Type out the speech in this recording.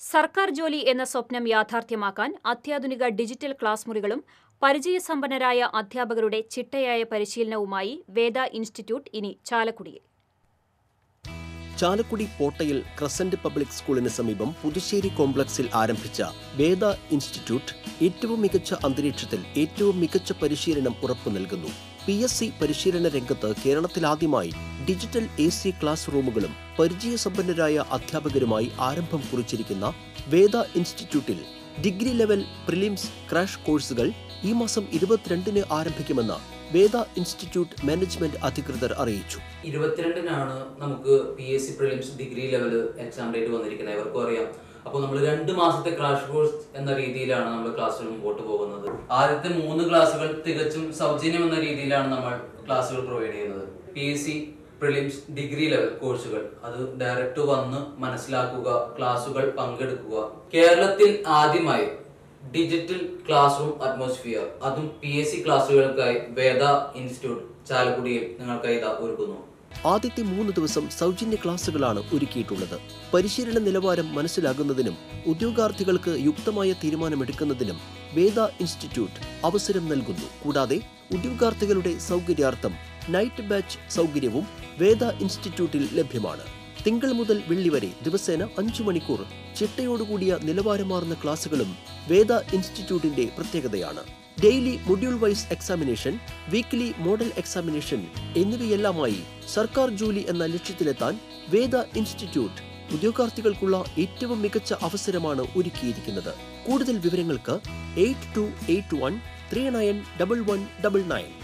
സർക്കാർ ജോലി എന്ന സ്വപ്നം യാഥാർത്ഥ്യമാക്കാൻ അത്യാധുനിക ഡിജിറ്റൽ ക്ലാസ് മുറികളും പരിചയസമ്പന്നരായ അധ്യാപകരുടെ ചിട്ടയായ പരിശീലനവുമായി വേദ ഇൻസ്റ്റിറ്റ്യൂട്ട് ഇനി ചാലക്കുടിയിൽ ചാലക്കുടി പോട്ടയിൽ ക്രസന്റ് പബ്ലിക് സ്കൂളിന് സമീപം പുതുശ്ശേരി കോംപ്ലക്സിൽ ആരംഭിച്ച വേദ ഇൻസ്റ്റിറ്റ്യൂട്ട് ഏറ്റവും മികച്ച അന്തരീക്ഷത്തിൽ ഏറ്റവും മികച്ച പരിശീലനം ഉറപ്പു നൽകുന്നു പി എസ് സി പരിശീലന രംഗത്ത് കേരളത്തിലാദ്യമായി ഡിജിറ്റൽ എ സി ക്ലാസ് റൂമുകളും പരിചയസമ്പന്നരായ അധ്യാപകരുമായി ആരംഭം കുറിച്ചിരിക്കുന്ന വേദ ഇൻസ്റ്റിറ്റ്യൂട്ടിൽ ഡിഗ്രി ലെവൽ പ്രിലിംസ് ക്രാഷ് കോഴ്സുകൾ ഈ മാസം ഇരുപത്തിരണ്ടിന് ആരംഭിക്കുമെന്ന് വേദ ഇൻസ്റ്റിറ്റ്യൂട്ട് മാനേജ്മെന്റ് അധികൃതർ അറിയിച്ചു ഇരുപത്തിരണ്ടിനാണ് നമുക്ക് P S C prelims degree level exam date വന്നിരിക്കുന്നത് എവർക്കും അറിയാം അപ്പോൾ നമ്മൾ രണ്ട് മാസത്തെ ക്രാഷ് കോഴ്സ് എന്ന രീതിയിലാണ് നമ്മൾ ക്ലാസ്സുകൾ മുമ്പോട്ട് പോകുന്നത് ആദ്യത്തെ മൂന്ന് ക്ലാസ്സുകൾ തികച്ചും സൗജന്യം എന്ന രീതിയിലാണ് നമ്മൾ ക്ലാസ്സുകൾ പ്രൊവൈഡ് ചെയ്യുന്നത് P S C prelims degree level കോഴ്സുകൾ അത് ഡയറക്റ്റ് വന്ന് മനസ്സിലാക്കുക ക്ലാസ്സുകൾ പങ്കെടുക്കുക കേരളത്തിൽ ആദ്യമായി ഡിജിറ്റൽ ക്ലാസ് റൂം അറ്റ്മോസ്ഫിയർ അതും പി എസ് സി ക്ലാസ്സുകൾക്കായി വേദ ഇൻസ്റ്റിറ്റ്യൂട്ട് ചാലക്കുടിയിൽ നിങ്ങൾക്കായി ഇതാ ഒരുക്കുന്നു ആദ്യത്തെ മൂന്ന് ദിവസം സൗജന്യ ക്ലാസുകളാണ് ഒരുക്കിയിട്ടുള്ളത് പരിശീലന നിലവാരം മനസ്സിലാകുന്നതിനും ഉദ്യോഗാർത്ഥികൾക്ക് യുക്തമായ തീരുമാനമെടുക്കുന്നതിനും വേദ ഇൻസ്റ്റിറ്റ്യൂട്ട് അവസരം നൽകുന്നു കൂടാതെ ഉദ്യോഗാർത്ഥികളുടെ സൗകര്യാർത്ഥം നൈറ്റ് ബാച്ച് സൗകര്യവും വേദ ഇൻസ്റ്റിറ്റ്യൂട്ടിൽ ലഭ്യമാണ് തിങ്കൾ മുതൽ വെള്ളി വരെ ദിവസേന അഞ്ചു മണിക്കൂർ ചിട്ടയോടുകൂടിയ നിലവാരമാർന്ന ക്ലാസുകളും വേദ ഇൻസ്റ്റിറ്റ്യൂട്ടിന്റെ പ്രത്യേകതയാണ് daily module wise examination weekly model examination എന്നിവയെല്ലാമായി സർക്കാർ ജോലി എന്ന ലക്ഷ്യത്തിലെത്താൻ വേദ ഇൻസ്റ്റിറ്റ്യൂട്ട് ഉദ്യോഗാർത്ഥികൾക്കുള്ള ഏറ്റവും മികച്ച അവസരമാണ് ഒരുക്കിയിരിക്കുന്നത് കൂടുതൽ വിവരങ്ങൾക്ക് eight two eight one three nine double one double nine